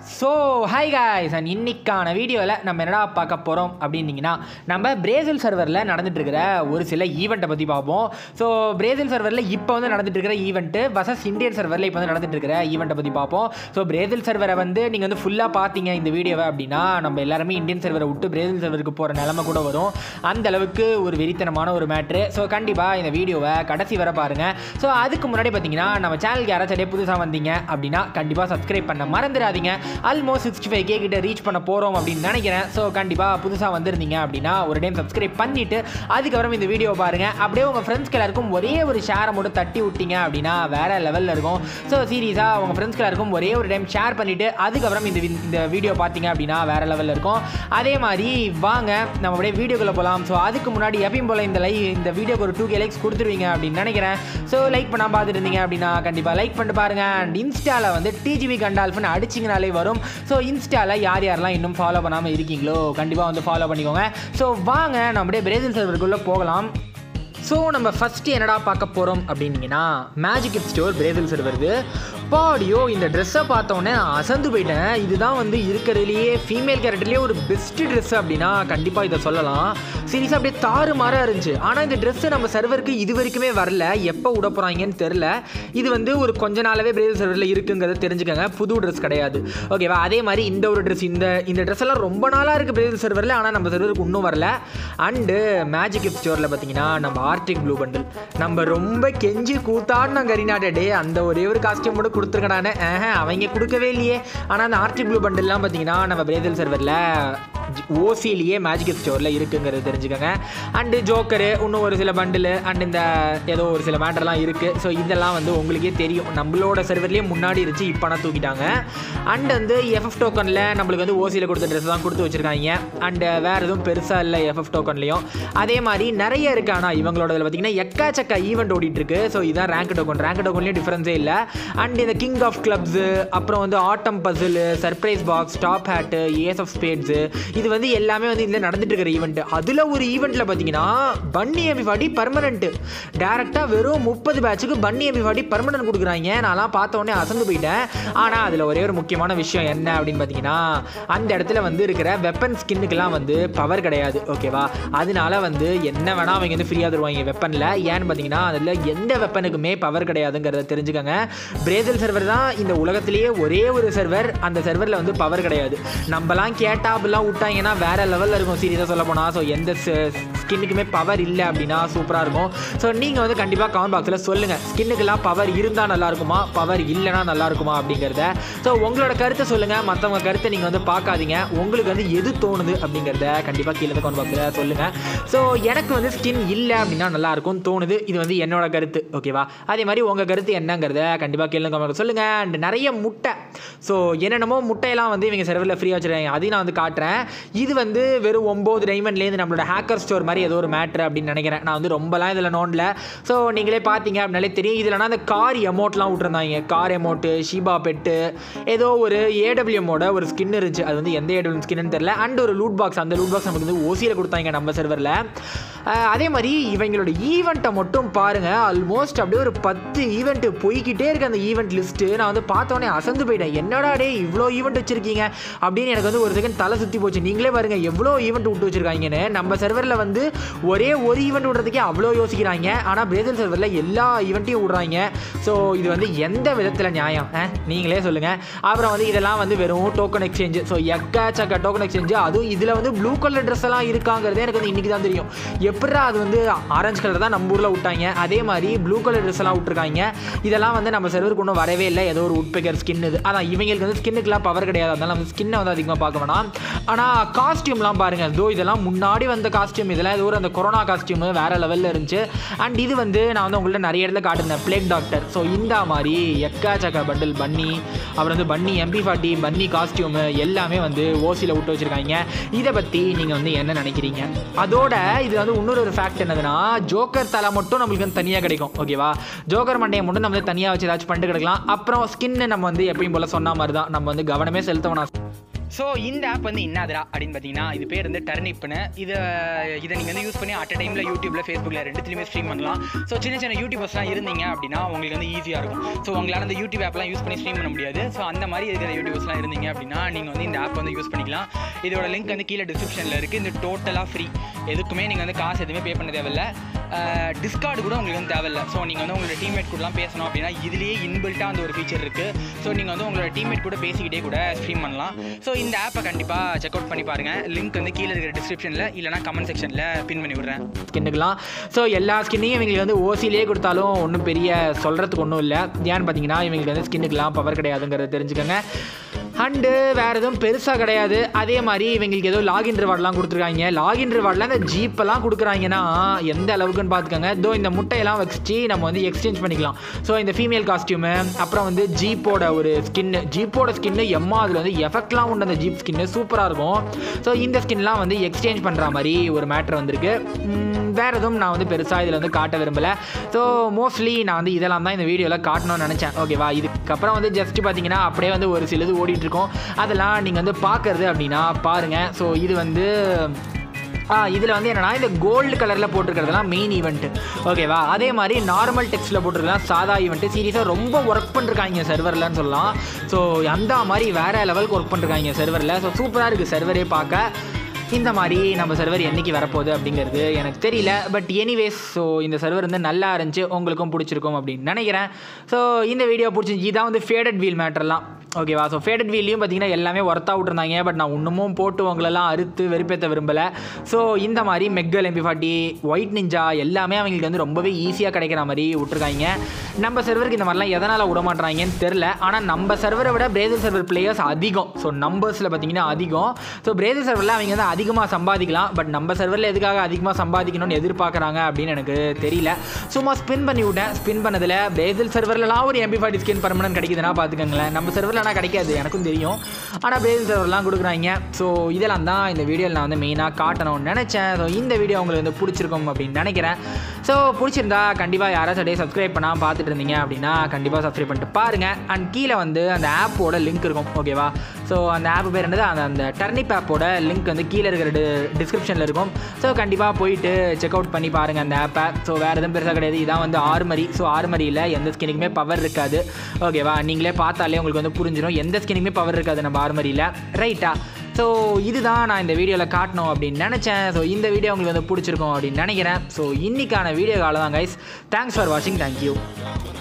So hi guys and இன்னைக்கான வீடியோவில் நம்ம என்னடா பார்க்க போகிறோம் அப்படின்னீங்கன்னா நம்ம பிரேசில் சர்வரில் நடந்துட்டு இருக்கிற ஒரு சில ஈவெண்ட்டை பற்றி பார்ப்போம் ஸோ பிரேசில் சர்வரில் இப்போ வந்து நடந்துட்டு இருக்கிற ஈவெண்ட்டு வசஸ் இந்தியன் சர்வரில் இப்போ வந்து நடந்துட்டு இருக்கிற ஈவெண்ட்டை பற்றி பார்ப்போம் ஸோ பிரேசில் சர்வரை வந்து நீங்கள் வந்து ஃபுல்லாக பார்த்தீங்க இந்த வீடியோவை அப்படின்னா நம்ம எல்லாருமே இந்தியன் சர்வரை விட்டு பிரேசில் சர்வருக்கு போகிற நிலமை கூட வரும் அந்த அளவுக்கு ஒரு வெறித்தனமான ஒரு மேட்ரு ஸோ கண்டிப்பாக இந்த வீடியோவை கடைசி வரை பாருங்கள் ஸோ அதுக்கு முன்னாடி பார்த்தீங்கன்னா நம்ம சேனலுக்கு யாராச்சும் அப்படியே புதுசாக வந்தீங்க அப்படின்னா கண்டிப்பாக சப்ஸ்கிரைப் பண்ண மறந்துடாதீங்க ஆல்மோஸ்ட் சிக்ஸ்டி ஃபைவ் கே கிட்ட ரீச் பண்ண போகிறோம் அப்படின்னு நினைக்கிறேன் ஸோ கண்டிப்பாக புதுசாக வந்திருந்தீங்க அப்படின்னா ஒரு டைம் சப்ஸ்கிரைப் பண்ணிவிட்டு அதுக்கப்புறம் இந்த வீடியோ பாருங்கள் அப்படியே உங்கள் ஃப்ரெண்ட்ஸ்க்கு எல்லாருக்கும் ஒரே ஒரு ஷேரை மட்டும் தட்டி விட்டீங்க அப்படின்னா வேறு லெவலில் இருக்கும் ஸோ சீரியஸாக உங்கள் ஃப்ரெண்ட்ஸ்க்கு எல்லாருக்கும் ஒரே ஒரு டைம் ஷேர் பண்ணிவிட்டு அதுக்கப்புறம் இந்த வி- இந்த வீடியோ பார்த்தீங்க அப்படின்னா வேறு லெவலில் இருக்கும் அதே மாதிரி வாங்க நம்ம அப்படியே வீடியோக்குள்ளே போகலாம் ஸோ அதுக்கு முன்னாடி எப்பயும் போல் இந்த லை இந்த வீடியோக்கு ஒரு டூ கே லைக்ஸ் கொடுத்துருவீங்க அப்படின்னு நினைக்கிறேன் ஸோ லைக் பண்ணால் பார்த்துட்டு இருந்தீங்க அப்படின்னா கண்டிப்பாக லைக் பண்ணிட்டு பாருங்க அண்ட் இன்ஸ்டாவில் வந்து டிஜிபி கண்டால்ஃப்னு அடிச்சிங்கனாலே வரும் ஸோ இன்ஸ்டாவில் யார் யாரெல்லாம் இன்னும் ஃபாலோ பண்ணாமல் இருக்கீங்களோ கண்டிப்பாக வந்து ஃபாலோ பண்ணிக்கோங்க ஸோ வாங்க நம்ம அப்படியே பிரேசில் சர்வருக்குள்ளே போகலாம் ஸோ நம்ம ஃபஸ்ட்டு என்னடா பார்க்க போகிறோம் அப்படின்னீங்கன்னா மேஜிக் கிட் ஸ்டோர் பிரேசில் சர்வருது பாடியோ இந்த ட்ரெஸ்ஸை பார்த்தோன்னே நான் அசந்து போயிட்டேன் இதுதான் வந்து இருக்கிறதுலையே ஃபீமேல் கேரக்டர்லேயே ஒரு பெஸ்ட்டு ட்ரெஸ் அப்படின்னா கண்டிப்பாக இதை சொல்லலாம் சீரியஸாக அப்படியே தாறு மாறாக இருந்துச்சு ஆனால் இந்த ட்ரெஸ்ஸு நம்ம சர்வருக்கு இது வரைக்குமே வரல எப்போ விட போகிறாங்கன்னு தெரில இது வந்து ஒரு கொஞ்ச நாளாவே பிரேசில் சர்வரில் இருக்குங்கிறத தெரிஞ்சுக்கங்க புது ட்ரெஸ் கிடையாது ஓகேவா அதே மாதிரி இந்த ஒரு ட்ரெஸ் இந்த இந்த ட்ரெஸ் எல்லாம் ரொம்ப நாளாக இருக்குது பிரேசில் சர்வரில் ஆனால் நம்ம சர்வருக்கு இன்னும் வரல அண்டு மேஜிக் கிஃப்ட் ஸ்டோரில் பார்த்தீங்கன்னா நம்ம ஆர்டிக் ப்ளூ பண்டில் நம்ம ரொம்ப கெஞ்சி கூத்தாடின கரிநாட டே அந்த ஒரே ஒரு காஸ்டியூம் மட்டும் கொடுத்துருக்கடானே அவங்க கொடுக்கவே இல்லையே ஆனால் அந்த ஆர்டிக் ப்ளூ பண்டில்லாம் பார்த்தீங்கன்னா நம்ம பிரேசில் சர்வரில் ஓசிலேயே மேஜிக் ஸ்டோரில் இருக்குங்கிறது தெரிஞ்சுக்கோங்க அண்டு ஜோக்கரு இன்னும் ஒரு சில பண்டில் அண்ட் இந்த ஏதோ ஒரு சில மேட்டர்லாம் இருக்குது ஸோ இதெல்லாம் வந்து உங்களுக்கே தெரியும் நம்மளோட சர்வர்லேயே முன்னாடி இருந்துச்சு இப்போ ஆனால் தூக்கிட்டாங்க அண்ட் வந்து எஃப்எஃப் டோக்கனில் நம்மளுக்கு வந்து ஓசியில் கொடுத்த ட்ரெஸ் தான் கொடுத்து வச்சுருக்காங்க அண்டு வேறு எதுவும் பெருசாக இல்லை எஃப்எஃப் டோக்கன்லையும் அதே மாதிரி நிறைய இருக்குது ஆனால் இவங்களோட இதில் பார்த்தீங்கன்னா எக்காச்சக்க ஈவெண்ட் ஓடிட்டு இருக்கு ஸோ இதான் ரேங்க் டோக்கன் ரேங்க் டோக்கன்லேயும் டிஃப்ரென்ஸே இல்லை அண்ட் இந்த கிங் ஆஃப் கிளப்ஸு அப்புறம் வந்து ஆட்டம் puzzle surprise box top hat ace of spades இது வந்து எல்லாமே வந்து இதில் நடந்துட்டு இருக்கிற ஈவெண்ட் அதில் ஒரு ஈவெண்ட்டில் பார்த்தீங்கன்னா பன்னி எம்பி ஃபார்ட்டி பர்மனெண்ட் டேரெக்டாக வெறும் முப்பது பேட்சுக்கு பன்னி எம்பி ஃபார்ட்டி பர்மனெண்ட் கொடுக்குறாங்க நான்லாம் பார்த்த உடனே அசந்து போயிட்டேன் ஆனால் அதில் ஒரே ஒரு முக்கியமான விஷயம் என்ன அப்படின்னு பார்த்தீங்கன்னா அந்த இடத்துல வந்து இருக்கிற வெப்பன் ஸ்கின்னுக்கெல்லாம் வந்து பவர் கிடையாது ஓகேவா அதனால வந்து என்ன வேணால் அவங்க வந்து ஃப்ரீயாக தருவாங்க வெப்பனில் ஏன்னு பார்த்தீங்கன்னா அதில் எந்த வெப்பனுக்குமே பவர் கிடையாதுங்கிறத தெரிஞ்சுக்கோங்க பிரேசில் சர்வர் தான் இந்த உலகத்திலேயே ஒரே ஒரு சர்வர் அந்த சர்வரில் வந்து பவர் கிடையாது நம்மலாம் கேட்டா அப்படிலாம் விட்டாங்கன்னா வேற லெவலில் இருக்கும் சீரியஸாக சொல்ல போனால் ஸோ எந்த ஸ்கின்னுக்குமே பவர் இல்லை அப்படின்னா சூப்பராக இருக்கும் ஸோ நீங்கள் வந்து கண்டிப்பாக கமெண்ட் பாக்ஸில் சொல்லுங்கள் ஸ்கின்னுக்கெல்லாம் பவர் இருந்தால் நல்லா இருக்குமா பவர் இல்லைனா நல்லா இருக்குமா அப்படிங்கிறத ஸோ உங்களோட கருத்தை சொல்லுங்கள் மற்றவங்க கருத்தை நீங்கள் வந்து பார்க்காதீங்க உங்களுக்கு வந்து எது தோணுது அப்படிங்கிறத கண்டிப்பாக கீழே கமெண்ட் பாக்ஸில் சொல்லுங்கள் ஸோ எனக்கு வந்து ஸ்கின் இல்லை அப்படின்னா நல்லா இருக்கும் தோணுது இது வந்து என்னோட கருத்து ஓகேவா அதே மாதிரி உங்கள் கருத்து என்னங்கிறத கண்டிப்பாக கீழே கமெண்ட் சொல்லுங்கள் அண்ட் நிறைய முட்டை ஸோ என்னென்னமோ முட்டையெல்லாம் வந்து இவங்க சர்வரில் ஃப்ரீயாக வச்சுருக்காங்க அதையும் நான் வந்து காட்டுறேன் இது வந்து வெறும் ஒம்பது டைமண்ட்லேருந்து நம்மளோட ஹேக்கர் ஸ்டோர் மாதிரி ஏதோ ஒரு மேட்ரு அப்படின்னு நினைக்கிறேன் நான் வந்து ரொம்பலாம் இதில் நோண்டல ஸோ நீங்களே பார்த்தீங்க அப்படின்னாலே தெரியும் இதில்னா அந்த கார் எமௌண்ட்லாம் விட்டுருந்தாங்க கார் எமௌண்ட்டு ஷீபா பெட்டு ஏதோ ஒரு ஏடபிள்யூமோட ஒரு ஸ்கின் இருந்துச்சு அது வந்து எந்த ஏடபிள்யூ ஸ்கின்னு தெரில அண்ட் ஒரு லூட் பாக்ஸ் அந்த லூட் பாக்ஸ் நமக்கு வந்து ஓசியில் கொடுத்தாங்க நம்ம சர்வரில் அதே மாதிரி இவங்களோட ஈவெண்ட்டை மட்டும் பாருங்கள் ஆல்மோஸ்ட் அப்படியே ஒரு பத்து ஈவெண்ட் போய்கிட்டே இருக்கு அந்த ஈவெண்ட் லிஸ்ட்டு நான் வந்து பார்த்தோன்னே அசந்து போயிட்டேன் என்னடா டே இவ்வளோ ஈவெண்ட் வச்சிருக்கீங்க அப்படின்னு எனக்கு வந்து ஒரு செகண்ட் தலை சுற்றி போச்சு நீங்களே பாருங்க எவ்வளோ ஈவெண்ட் விட்டு வச்சிருக்காங்கன்னு நம்ம சர்வரில் வந்து ஒரே ஒரு ஈவெண்ட் விடுறதுக்கே அவ்வளோ யோசிக்கிறாங்க ஆனால் பிரேசில் சர்வரில் எல்லா ஈவெண்ட்டையும் விடுறாங்க ஸோ இது வந்து எந்த விதத்தில் நியாயம் ஆ? நீங்களே சொல்லுங்கள் அப்புறம் வந்து இதெல்லாம் வந்து வெறும் டோக்கன் எக்ஸ்சேஞ்சு ஸோ எக்கச்சக்க டோக்கன் எக்ஸ்சேஞ்சு அதுவும் இதில் வந்து ப்ளூ கலர் ட்ரெஸ் எல்லாம் இருக்காங்கிறதே எனக்கு வந்து இன்றைக்கி தான் தெரியும் எப்படா அது வந்து ஆரஞ்சு கலர் தான் நம்ம ஊரில் விட்டாங்க அதே மாதிரி ப்ளூ கலர் ட்ரெஸ் எல்லாம் விட்டுருக்காங்க இதெல்லாம் வந்து நம்ம சர்வருக்கு ஒன்றும் வரவே இல்லை ஏதோ ஒரு உட்பெக்கர் ஸ்கின் இது அதான் இவங்களுக்கு வந்து ஸ்கின்னுக்குலாம் பவர் கிடையாது அதனால நம்ம ஸ்கின்னை வந்து அதிகமாக பார்க்க வேணாம் ஆனால் காஸ்டியூம்லாம் பாருங்கள் இதோ இதெல்லாம் முன்னாடி வந்த காஸ்டியூம் இதெல்லாம் ஏதோ ஒரு அந்த கொரோனா காஸ்டியூம் வேறு லெவலில் இருந்துச்சு அண்ட் இது வந்து நான் வந்து உங்கள்ட்ட நிறைய இடத்துல காட்டிருந்தேன் பிளேக் டாக்டர் ஸோ இந்த மாதிரி எக்காச்சக்க பண்டில் பன்னி அப்புறம் வந்து பன்னி எம்பி ஃபார்ட்டி பன்னி காஸ்டியூமு எல்லாமே வந்து ஓசியில் விட்டு வச்சுருக்காங்க இதை பற்றி நீங்கள் வந்து என்ன நினைக்கிறீங்க அதோட இது வந்து இன்னொரு ஒரு ஃபேக்ட் என்னதுன்னா ஜோக்கர் தலை மட்டும் நம்மளுக்கு வந்து தனியாக கிடைக்கும் ஓகேவா ஜோக்கர் மண்டையை மட்டும் நம்ம வந்து தனியாக வச்சு ஏதாச்சும் பண்ணிட்டு கிடக்கலாம் அப்புறம் ஸ்கின்னு நம்ம வந்து எப்பயும் போல் சொன்ன மாதிரி தான் நம்ம வந்து கவனமே செலுத்த வேணாம் ஸோ இந்த ஆப் வந்து என்னதுடா அப்படின்னு பார்த்தீங்கன்னா இது பேர் வந்து டர்னிப்னு இதை இதை நீங்கள் வந்து யூஸ் பண்ணி அட் டைமில் யூடியூப்பில் ஃபேஸ்புக்கில் ரெண்டுத்துலையுமே ஸ்ட்ரீம் பண்ணலாம் ஸோ சின்ன சின்ன யூடியூபர்ஸ்லாம் இருந்தீங்க அப்படின்னா உங்களுக்கு வந்து ஈஸியாக இருக்கும் ஸோ உங்களால் அந்த யூடியூப் ஆப்லாம் யூஸ் பண்ணி ஸ்ட்ரீம் பண்ண முடியாது ஸோ அந்த மாதிரி இருக்கிற யூடியூபர்ஸ்லாம் இருந்தீங்க அப்படின்னா நீங்கள் வந்து இந்த ஆப் வந்து யூஸ் பண்ணிக்கலாம் இதோட லிங்க் வந்து கீழே டிஸ்கிரிப்ஷனில் இருக்குது இந்த டோட்டலாக ஃப்ரீ எதுக்குமே நீங்கள் வந்து காசு எதுவுமே பே பண்ண தேவையில்ல டிஸ்கார்டு கூட உங்களுக்கு வந்து தேவையில்ல ஸோ நீங்கள் வந்து உங்களோட டீம்மேட் கூடலாம் பேசணும் அப்படின்னா இதுலேயே இன்பில்ட்டாக அந்த ஒரு ஃபீச்சர் இருக்குது ஸோ நீங்கள் வந்து உங்களோட டீம்மேட் கூட பேசிக்கிட்டே கூட ஸ்ட்ரீம் பண்ணலாம் ஸோ இந்த ஆப்பை கண்டிப்பாக செக் அவுட் பண்ணி பாருங்கள் லிங்க் வந்து கீழே இருக்கிற டிஸ்கிரிப்ஷனில் இல்லைனா கமெண்ட் செக்ஷனில் பின் பண்ணி விட்றேன் ஸ்கின்னுக்கலாம் ஸோ எல்லா ஸ்கின்னையும் இவங்களுக்கு வந்து ஓசிலேயே கொடுத்தாலும் ஒன்றும் பெரிய சொல்கிறதுக்கு ஒன்றும் இல்லை ஏன்னு பார்த்தீங்கன்னா இவங்களுக்கு வந்து ஸ்கின்னுக்கெலாம் பவர் கிடையாதுங்கிறத தெரிஞ்சுக்கோங்க அண்டு வேறு எதுவும் பெருசாக கிடையாது அதே மாதிரி இவங்களுக்கு ஏதோ லாகின் ரிவார்ட்லாம் கொடுத்துருக்காங்க லாகின் ரிவார்டில் இந்த ஜீப்பெல்லாம் கொடுக்குறாங்கன்னா எந்த அளவுக்குன்னு பார்த்துக்கோங்க இதோ இந்த முட்டையெல்லாம் வச்சு நம்ம வந்து எக்ஸ்சேஞ்ச் பண்ணிக்கலாம் ஸோ இந்த ஃபீமேல் காஸ்டியூமு அப்புறம் வந்து ஜீப்போட ஒரு ஸ்கின்னு ஜீப்போட ஸ்கின்னு எம்மா அதில் வந்து எஃபெக்ட்லாம் உண்டு அந்த ஜீப் ஸ்கின்னு சூப்பராக இருக்கும் ஸோ இந்த ஸ்கின்லாம் வந்து எக்ஸ்சேஞ்ச் பண்ணுற மாதிரி ஒரு மேட்ரு வந்திருக்கு உம், வேற எதுவும் நான் வந்து பெருசாக இதில் வந்து காட்ட விரும்பலை ஸோ மோஸ்ட்லி நான் வந்து இதெல்லாம் தான் இந்த வீடியோவில் காட்டணும்னு நினச்சேன் ஓகேவா இதுக்கப்புறம் வந்து ஜஸ்ட் பார்த்தீங்கன்னா அப்படியே வந்து ஒரு சிலது ஓடிட்டு இருக்கோம் அதெல்லாம் நீங்கள் வந்து பார்க்கறது அப்படின்னா பாருங்கள் ஸோ இது வந்து ஆ இதில் வந்து என்னன்னா இந்த கோல்டு கலரில் போட்டிருக்கிறதுலாம் மெயின் ஈவெண்ட் ஓகேவா அதே மாதிரி நார்மல் டெக்ஸ்ட்டில் போட்டிருக்கலாம் சாதா ஈவெண்ட்டு சீரியஸாக ரொம்ப ஒர்க் பண்ணிருக்காங்க சர்வர்லன்னு சொல்லலாம் ஸோ அந்த மாதிரி வேற லெவலுக்கு ஒர்க் பண்ணிருக்காங்க சர்வரில் ஸோ சூப்பராக இருக்குது சர்வரே பார்க்க இந்த மாதிரி நம்ம சர்வர் என்னைக்கு வரப்போகுது அப்படிங்கிறது எனக்கு தெரியல பட் எனிவேஸ் ஸோ இந்த சர்வர் வந்து நல்லா இருந்துச்சு உங்களுக்கும் பிடிச்சிருக்கும் அப்படின்னு நினைக்கிறேன் ஸோ இந்த வீடியோ பிடிச்சிருந்துச்சி இதான் வந்து ஃபேடட் வீல் மேட்டர்லாம் ஓகேவா ஸோ ஃபேடட் வீல்லையும் பார்த்தீங்கன்னா எல்லாமே ஒர்த்தாக விட்டுருந்தாங்க பட் நான் இன்னமும் போட்டு உங்களெல்லாம் அறுத்து வெறுப்பேற்ற விரும்பலை ஸோ இந்த மாதிரி மெக்கல் எம்பி ஃபார்ட்டி ஒயிட் நிஞ்சா எல்லாமே அவங்களுக்கு வந்து ரொம்பவே ஈஸியாக கிடைக்கிற மாதிரி விட்டுருக்காங்க நம்ம சர்வருக்கு இந்த மாதிரிலாம் எதனால் விட மாட்றாங்கன்னு தெரில ஆனால் நம்ம சர்வரை விட பிரேசில் சர்வர் பிளேயர்ஸ் அதிகம் ஸோ நம்பர்ஸில் பார்த்தீங்கன்னா அதிகம் ஸோ பிரேசில் சர்வரில் அவங்க வந்து அதிகமாக சம்பாதிக்கலாம் பட் நம்ம சர்வரில் எதுக்காக அதிகமாக சம்பாதிக்கணும்னு எதிர்பார்க்குறாங்க அப்படின்னு எனக்கு தெரியல சும்மா ஸ்பின் பண்ணி விட்டேன் ஸ்பின் பண்ணதில் பிரேசில் சர்வர்லாம் ஒரு எம்பி ஃபார்ட்டி ஸ்கின் பர்மனன்ட் கிடைக்குதுன்னா பார்த்துக்கோங்களேன் நம்ம சர்வரில் ஆனால் கிடைக்காது எனக்கும் தெரியும் ஆனால் பிரேசில் சர்வர்லாம் கொடுக்குறாங்க ஸோ இதெல்லாம் தான் இந்த வீடியோவில் நான் வந்து மெயினாக காட்டணும்னு நினச்சேன் ஸோ இந்த வீடியோ உங்களுக்கு வந்து பிடிச்சிருக்கும் அப்படின்னு நினைக்கிறேன் ஸோ பிடிச்சிருந்தா கண்டிப்பாக யாராச்சும் அப்படியே சப்ஸ்கிரைப் பண்ணால் பார்த்துட்டு இருந்தீங்க அப்படின்னா கண்டிப்பாக சப்ஸ்கிரைப் பண்ணிட்டு பாருங்கள் அண்ட் கீழே வந்து அந்த ஆப்போட லிங்க் இருக்கும் ஓகேவா ஸோ அந்த ஆப் பேர் என்னது அந்த அந்த டர்னிப் ஆப்போட லிங்க் வந்து கீழே இருக்கிற டிஸ்கிரிப்ஷனில் இருக்கும் ஸோ கண்டிப்பாக போயிட்டு செக் அவுட் பண்ணி பாருங்கள் அந்த ஆப்பை ஸோ வேறு எதுவும் பெருசாக கிடையாது இதான் வந்து ஆர்மரி ஸோ ஆர்மரியில் எந்த ஸ்கின்னுக்குமே பவர் இருக்காது ஓகேவா நீங்களே பார்த்தாலே உங்களுக்கு வந்து புரிஞ்சிடும் எந்த ஸ்கின்னுக்குமே பவர் இருக்காது நம்ம ஆர்மரியில் ரைட்டா ஸோ இதுதான் நான் இந்த வீடியோவில் காட்டணும் அப்படின்னு நினச்சேன் ஸோ இந்த வீடியோ உங்களுக்கு வந்து பிடிச்சிருக்கும் அப்படின்னு நினைக்கிறேன் ஸோ இன்றைக்கான வீடியோ காலம் தான் கைஸ் தேங்க்ஸ் ஃபார் வாட்சிங் தேங்க்யூ